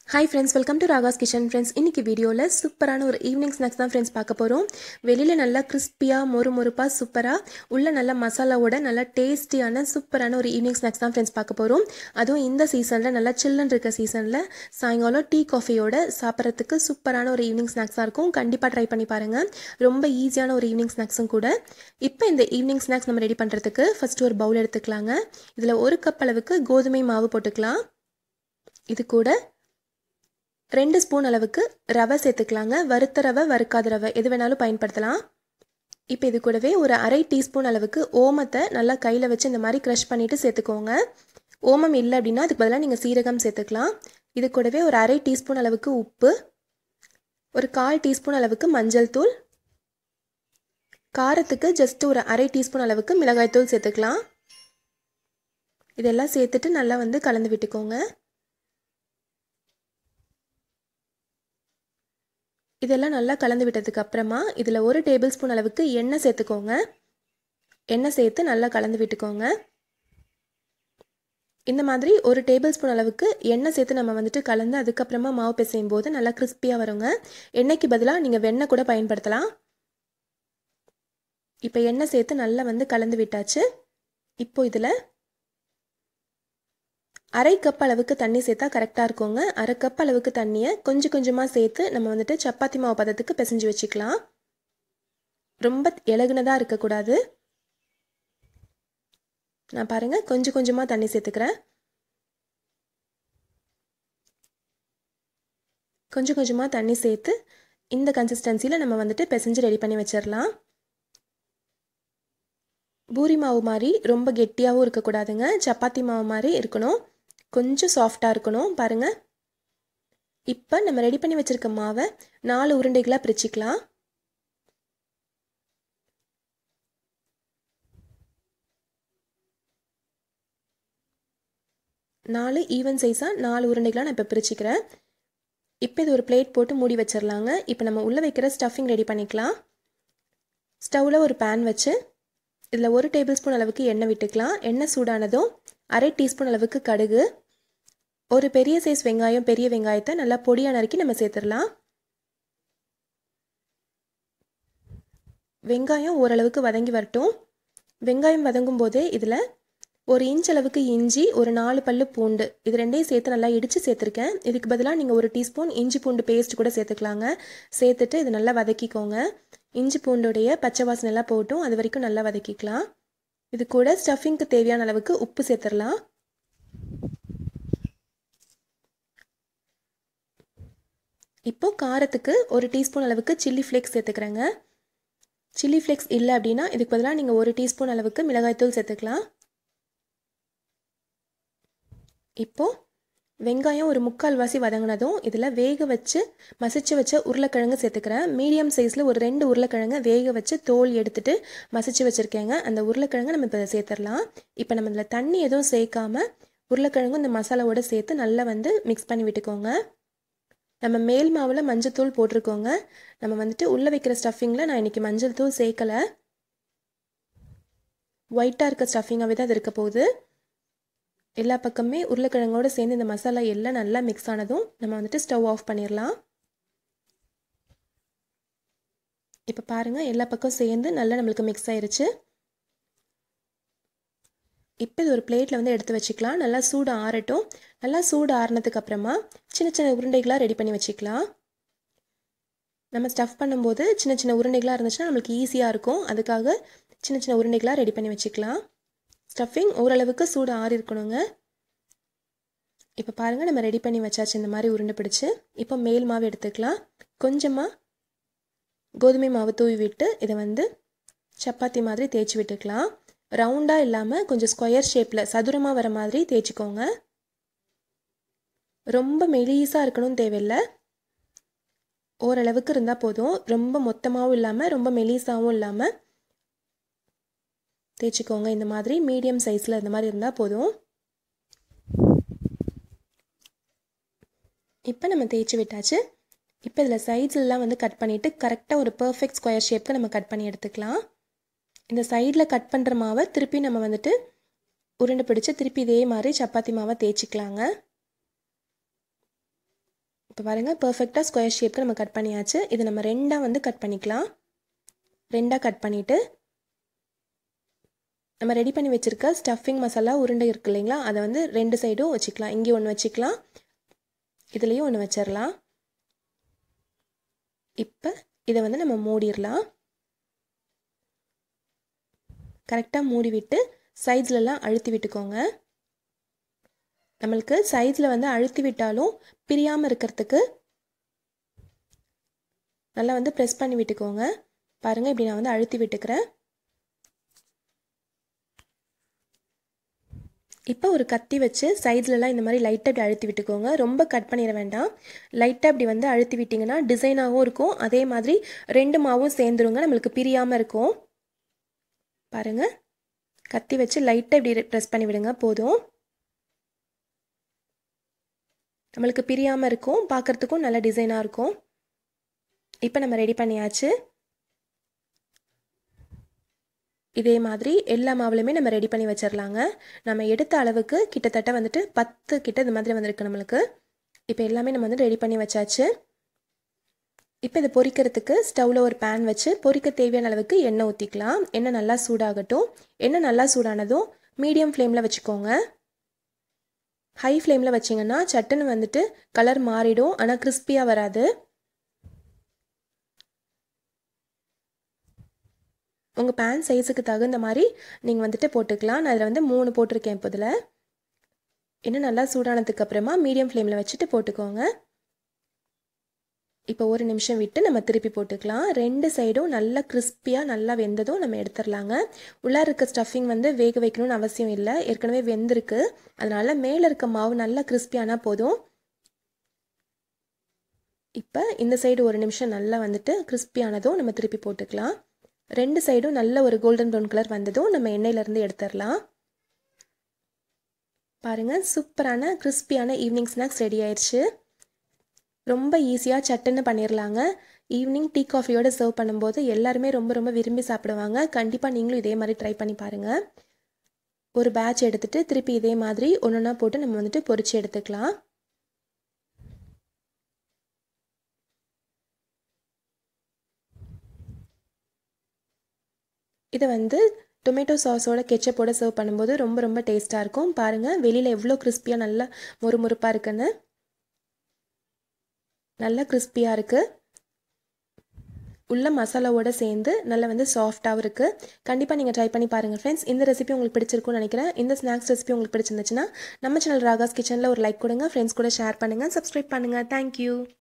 hi friends welcome to Raga's kitchen friends இன்னைக்கு வீடியோவில் சூப்பரான ஒரு ஈவினிங் ஸ்நாக்ஸ் தான் ஃப்ரெண்ட்ஸ் பார்க்க போகிறோம் வெளியில் நல்லா கிறிஸ்பியாக மொறு மொறுப்பாக சூப்பராக உள்ள நல்ல மசாலாவோட நல்லா டேஸ்டியான சூப்பரான ஒரு ஈவினிங் ஸ்நாக்ஸ் தான் ஃப்ரெண்ட்ஸ் பார்க்க போகிறோம் அதுவும் இந்த சீசனில் நல்லா சில்லுன்னு இருக்க சீசனில் சாயங்காலம் டீ காஃபியோட சாப்பிட்றதுக்கு சூப்பரான ஒரு ஈவினிங் ஸ்நாக்ஸாக இருக்கும் கண்டிப்பாக ட்ரை பண்ணி பாருங்கள் ரொம்ப ஈஸியான ஒரு ஈவினிங் ஸ்நாக்ஸும் கூட இப்போ இந்த ஈவினிங் ஸ்நாக்ஸ் நம்ம ரெடி பண்ணுறதுக்கு ஃபஸ்ட்டு ஒரு பவுல் எடுத்துக்கலாங்க இதில் ஒரு கப் அளவுக்கு கோதுமை மாவு போட்டுக்கலாம் இது கூட ரெண்டு ஸ்பூன் அளவுக்கு ரவை சேர்த்துக்கலாங்க வறுத்த ரவை வறுக்காத ரவை எது வேணாலும் பயன்படுத்தலாம் இப்போ இது கூடவே ஒரு அரை டீஸ்பூன் அளவுக்கு ஓமத்தை நல்லா கையில் வச்சு இந்த மாதிரி க்ரஷ் பண்ணிவிட்டு சேர்த்துக்கோங்க ஓமம் இல்லை அப்படின்னா அதுக்கு பதிலாக நீங்கள் சீரகம் சேர்த்துக்கலாம் இது கூடவே ஒரு அரை டீஸ்பூன் அளவுக்கு உப்பு ஒரு கால் டீஸ்பூன் அளவுக்கு மஞ்சள் தூள் காரத்துக்கு ஜஸ்ட் ஒரு அரை டீஸ்பூன் அளவுக்கு மிளகாய்த்தூள் சேர்த்துக்கலாம் இதெல்லாம் சேர்த்துட்டு நல்லா வந்து கலந்து விட்டுக்கோங்க இதெல்லாம் நல்லா கலந்து விட்டதுக்கு அப்புறமா இதில் ஒரு டேபிள் ஸ்பூன் அளவுக்கு எண்ணெய் சேர்த்துக்கோங்க எண்ணெய் சேர்த்து நல்லா கலந்து விட்டுக்கோங்க இந்த மாதிரி ஒரு டேபிள் ஸ்பூன் அளவுக்கு எண்ணெய் சேர்த்து நம்ம வந்துட்டு கலந்து அதுக்கப்புறமா மாவு பிசையும் போது நல்லா கிறிஸ்பியாக வருங்க எண்ணெய்க்கு பதிலாக நீங்கள் வெண்ணெய் கூட பயன்படுத்தலாம் இப்போ எண்ணெய் சேர்த்து நல்லா வந்து கலந்து விட்டாச்சு இப்போ இதில் அரை கப் அளவுக்கு தண்ணி சேர்த்தா கரெக்டாக இருக்குங்க அரை கப் அளவுக்கு தண்ணியை கொஞ்சம் கொஞ்சமாக சேர்த்து நம்ம வந்துட்டு சப்பாத்தி மாவு பதத்துக்கு பிசைஞ்சு வச்சுக்கலாம் ரொம்ப இலகுனதாக இருக்கக்கூடாது நான் பாருங்கள் கொஞ்சம் கொஞ்சமாக தண்ணி சேர்த்துக்கிறேன் கொஞ்சம் கொஞ்சமாக தண்ணி சேர்த்து இந்த கன்சிஸ்டன்சியில் நம்ம வந்துட்டு பிசைஞ்சு ரெடி பண்ணி வச்சிடலாம் பூரி மாவு மாதிரி ரொம்ப கெட்டியாகவும் இருக்கக்கூடாதுங்க சப்பாத்தி மாவு மாதிரி இருக்கணும் கொஞ்சம் சாஃப்டாக இருக்கணும் பாருங்கள் இப்போ நம்ம ரெடி பண்ணி வச்சுருக்க மாவை நாலு உருண்டைகளாக பிரிச்சுக்கலாம் நாலு ஈவன் சைஸாக நாலு உருண்டைகளாக நான் இப்போ பிரிச்சுக்கிறேன் இப்போ இது ஒரு பிளேட் போட்டு மூடி வச்சிடலாங்க இப்போ நம்ம உள்ளே வைக்கிற ஸ்டஃபிங் ரெடி பண்ணிக்கலாம் ஸ்டவ்வில் ஒரு பேன் வச்சு இதில் ஒரு டேபிள் ஸ்பூன் அளவுக்கு எண்ணெய் விட்டுக்கலாம் எண்ணெய் சூடானதும் அரை டீஸ்பூன் அளவுக்கு கடுகு ஒரு பெரிய சைஸ் வெங்காயம் பெரிய வெங்காயத்தை நல்லா பொடியாக நறுக்கி நம்ம சேர்த்துடலாம் வெங்காயம் ஓரளவுக்கு வதங்கி வரட்டும் வெங்காயம் வதங்கும் போதே இதில் ஒரு இன்ச் அளவுக்கு இஞ்சி ஒரு நாலு பல்லு பூண்டு இது ரெண்டையும் சேர்த்து நல்லா இடித்து சேர்த்துருக்கேன் இதுக்கு பதிலாக நீங்கள் ஒரு டீஸ்பூன் இஞ்சி பூண்டு பேஸ்ட் கூட சேர்த்துக்கலாங்க சேர்த்துட்டு இது நல்லா வதக்கிக்கோங்க இஞ்சி பூண்டுடைய பச்சை வாசனை எல்லாம் போட்டும் அது வரைக்கும் நல்லா வதக்கிக்கலாம் இது கூட ஸ்டஃபிங்க்கு தேவையான அளவுக்கு உப்பு சேர்த்துடலாம் இப்போ காரத்துக்கு ஒரு டீஸ்பூன் அளவுக்கு சில்லி ஃப்ளேக்ஸ் சேர்த்துக்கிறேங்க சில்லி ஃப்ளேக்ஸ் இல்லை அப்படின்னா இதுக்கு பதிலாக நீங்கள் ஒரு டீஸ்பூன் அளவுக்கு மிளகாய்த்தூள் சேர்த்துக்கலாம் இப்போது வெங்காயம் ஒரு முக்கால் வாசி வதங்கினதும் இதில் வேக வச்சு மசிச்சு வச்ச உருளைக்கிழங்கு சேர்த்துக்கிறேன் மீடியம் சைஸில் ஒரு ரெண்டு உருளைக்கிழங்கு வேக வச்சு தோல் எடுத்துட்டு மசிச்சு வச்சுருக்கேங்க அந்த உருளைக்கிழங்கு நம்ம இப்போ சேர்த்துடலாம் இப்போ நம்ம இதில் தண்ணி எதுவும் சேர்க்காம உருளைக்கிழங்கும் இந்த மசாலாவோட சேர்த்து நல்லா வந்து மிக்ஸ் பண்ணி விட்டுக்கோங்க நம்ம மேல் மாவில் மஞ்சள் தூள் போட்டிருக்கோங்க நம்ம வந்துட்டு உள்ளே வைக்கிற ஸ்டஃபிங்கில் நான் இன்றைக்கி மஞ்சள் தூள் சேர்க்கலை ஒயிட்டாக இருக்க ஸ்டஃபிங்காகவே தான் அது இருக்க போகுது எல்லா பக்கமே உருளைக்கிழங்கோடு சேர்ந்து இந்த மசாலா எல்லாம் நல்லா மிக்ஸ் ஆனதும் நம்ம வந்துட்டு ஸ்டவ் ஆஃப் பண்ணிடலாம் இப்போ பாருங்கள் எல்லா பக்கம் சேர்ந்து நல்லா நம்மளுக்கு மிக்ஸ் ஆயிருச்சு இப்போ இது ஒரு பிளேட்டில் வந்து எடுத்து வச்சுக்கலாம் நல்லா சூடு ஆறட்டும் நல்லா சூடு ஆறினதுக்கு அப்புறமா சின்ன சின்ன உருண்டைகளாக ரெடி பண்ணி வச்சுக்கலாம் நம்ம ஸ்டஃப் பண்ணும்போது சின்ன சின்ன உருண்டைகளாக இருந்துச்சுன்னா நம்மளுக்கு ஈஸியாக இருக்கும் அதுக்காக சின்ன சின்ன உருண்டைகளாக ரெடி பண்ணி வச்சுக்கலாம் ஸ்டஃபிங் ஓரளவுக்கு சூடு ஆறி இருக்கணுங்க இப்போ பாருங்கள் நம்ம ரெடி பண்ணி வச்சாச்சு இந்த மாதிரி உருண்டை பிடிச்சி இப்போ மேல் மாவு எடுத்துக்கலாம் கொஞ்சமாக கோதுமை மாவு தூவி விட்டு இதை வந்து சப்பாத்தி மாதிரி தேய்ச்சி விட்டுக்கலாம் ரவுண்டாக இல்லாமல் கொஞ்சம் ஸ்கொயர் ஷேப்பில் சதுரமாக வர மாதிரி தேய்ச்சிக்கோங்க ரொம்ப மெலீஸாக இருக்கணும்னு தேவையில்லை ஓரளவுக்கு இருந்தால் போதும் ரொம்ப மொத்தமாகவும் இல்லாமல் ரொம்ப மெலீஸாகவும் இல்லாமல் தேய்ச்சிக்கோங்க இந்த மாதிரி மீடியம் சைஸில் இந்த மாதிரி இருந்தால் போதும் இப்போ நம்ம தேய்ச்சி விட்டாச்சு இப்போ இதில் சைட்ஸ்லாம் வந்து கட் பண்ணிவிட்டு கரெக்டாக ஒரு பர்ஃபெக்ட் ஸ்கொயர் ஷேப்க்கு நம்ம கட் பண்ணி எடுத்துக்கலாம் இந்த சைடில் கட் பண்ணுற மாவை திருப்பி நம்ம வந்துட்டு உருண்டை பிடிச்சி திருப்பி இதே மாதிரி சப்பாத்தி மாவை தேய்ச்சிக்கலாங்க இப்போ பாருங்கள் பர்ஃபெக்டாக ஸ்கொயர் ஷேப்க்கு நம்ம கட் பண்ணியாச்சு இது நம்ம ரெண்டாக வந்து கட் பண்ணிக்கலாம் ரெண்டாக கட் பண்ணிவிட்டு நம்ம ரெடி பண்ணி வச்சுருக்க ஸ்டஃபிங் மசாலா உருண்டை இருக்கு இல்லைங்களா அதை வந்து ரெண்டு சைடும் வச்சுக்கலாம் இங்கே ஒன்று வச்சுக்கலாம் இதுலேயும் ஒன்று வச்சிடலாம் இப்போ இதை வந்து நம்ம மூடிடலாம் கரெக்டாக மூடி விட்டு சைட்ஸ்லலாம் அழுத்தி விட்டுக்கோங்க நம்மளுக்கு சைட்ஸில் வந்து அழுத்தி விட்டாலும் பிரியாமல் இருக்கிறதுக்கு நல்லா வந்து ப்ரெஸ் பண்ணி விட்டுக்கோங்க பாருங்கள் இப்படி நான் வந்து அழுத்தி விட்டுக்கிறேன் இப்போ ஒரு கத்தி வச்சு சைட்லலாம் இந்த மாதிரி லைட்டாக இப்படி அழுத்தி விட்டுக்கோங்க ரொம்ப கட் பண்ணிட வேண்டாம் லைட்டாக இப்படி வந்து அழுத்தி விட்டிங்கன்னா டிசைனாகவும் இருக்கும் அதே மாதிரி ரெண்டு மாவும் சேர்ந்துருங்க நம்மளுக்கு பிரியாமல் இருக்கும் பாருங்கள் கத்தி வச்சு லைட்டாக இப்படி ப்ரெஸ் பண்ணி விடுங்க போதும் நம்மளுக்கு பிரியாமல் இருக்கும் பார்க்குறதுக்கும் நல்ல டிசைனாக இருக்கும் இப்போ நம்ம ரெடி பண்ணியாச்சு இதே மாதிரி எல்லா மாவுலையுமே நம்ம ரெடி பண்ணி வச்சிடலாங்க நம்ம எடுத்த அளவுக்கு கிட்டத்தட்ட வந்துட்டு பத்து கிட்ட இந்த மாதிரி வந்திருக்கு நம்மளுக்கு இப்போ எல்லாமே நம்ம வந்து ரெடி பண்ணி வச்சாச்சு இப்போ இதை பொரிக்கிறதுக்கு ஸ்டவ்வில் ஒரு பேன் வச்சு பொரிக்க தேவையான அளவுக்கு எண்ணெய் ஊற்றிக்கலாம் எண்ணெய் நல்லா சூடாகட்டும் எண்ணெய் நல்லா சூடானதும் மீடியம் ஃப்ளேமில் வச்சுக்கோங்க ஹை ஃப்ளேமில் வச்சிங்கன்னா சட்டுன்னு வந்துட்டு கலர் மாறிடும் ஆனால் கிறிஸ்பியாக வராது உங்கள் பேன் சைஸுக்கு தகுந்த மாதிரி நீங்கள் வந்துட்டு போட்டுக்கலாம் நான் அதில் வந்து மூணு போட்டிருக்கேன் இப்போ இதில் இன்னும் நல்லா சூடானதுக்கு அப்புறமா மீடியம் ஃப்ளேமில் வச்சுட்டு போட்டுக்கோங்க இப்போ ஒரு நிமிஷம் விட்டு நம்ம திருப்பி போட்டுக்கலாம் ரெண்டு சைடும் நல்லா கிறிஸ்பியாக நல்லா வெந்ததும் நம்ம எடுத்துடலாங்க உள்ளே இருக்க ஸ்டஃபிங் வந்து வேக வைக்கணும்னு அவசியம் இல்லை ஏற்கனவே வெந்திருக்கு அதனால் மேலே இருக்க மாவு நல்லா கிறிஸ்பியானா போதும் இப்போ இந்த சைடு ஒரு நிமிஷம் நல்லா வந்துட்டு கிறிஸ்பியானதும் நம்ம திருப்பி போட்டுக்கலாம் ரெண்டு சைடும் நல்ல ஒரு கோல்டன் ப்ரௌன் கலர் வந்ததும் நம்ம எண்ணெயிலேருந்து எடுத்துடலாம் பாருங்கள் சூப்பரான கிறிஸ்பியான ஈவினிங் ஸ்நாக்ஸ் ரெடி ஆயிடுச்சு ரொம்ப ஈஸியாக சட்டுன்னு பண்ணிடலாங்க ஈவினிங் டீ காஃபியோடு சர்வ் பண்ணும்போது எல்லாருமே ரொம்ப ரொம்ப விரும்பி சாப்பிடுவாங்க கண்டிப்பாக நீங்களும் இதே மாதிரி ட்ரை பண்ணி பாருங்கள் ஒரு பேட்ச் எடுத்துகிட்டு திருப்பி இதே மாதிரி ஒன்று ஒன்றா போட்டு நம்ம வந்துட்டு பொரிச்சு எடுத்துக்கலாம் இதை வந்து டொமேட்டோ சாஸோட கெச்சப்போட சர்வ் பண்ணும்போது ரொம்ப ரொம்ப டேஸ்ட்டாக இருக்கும் பாருங்கள் வெளியில் எவ்வளோ கிறிஸ்பியாக நல்லா முறுமுறுப்பாக இருக்குன்னு நல்லா கிறிஸ்பியாக இருக்குது உள்ள மசாலாவோட சேர்ந்து நல்லா வந்து சாஃப்டாகவும் இருக்குது கண்டிப்பாக நீங்கள் ட்ரை பண்ணி பாருங்கள் ஃப்ரெண்ட்ஸ் இந்த ரெசிபி உங்களுக்கு பிடிச்சிருக்கும்னு நினைக்கிறேன் இந்த ஸ்நாக்ஸ் ரெசிபி உங்களுக்கு பிடிச்சிருந்துச்சுன்னா நம்ம சேனல் ராகாஸ் கிச்சனில் ஒரு லைக் கொடுங்க ஃப்ரெண்ட்ஸ் கூட ஷேர் பண்ணுங்கள் சப்ஸ்கிரைப் பண்ணுங்கள் தேங்க்யூ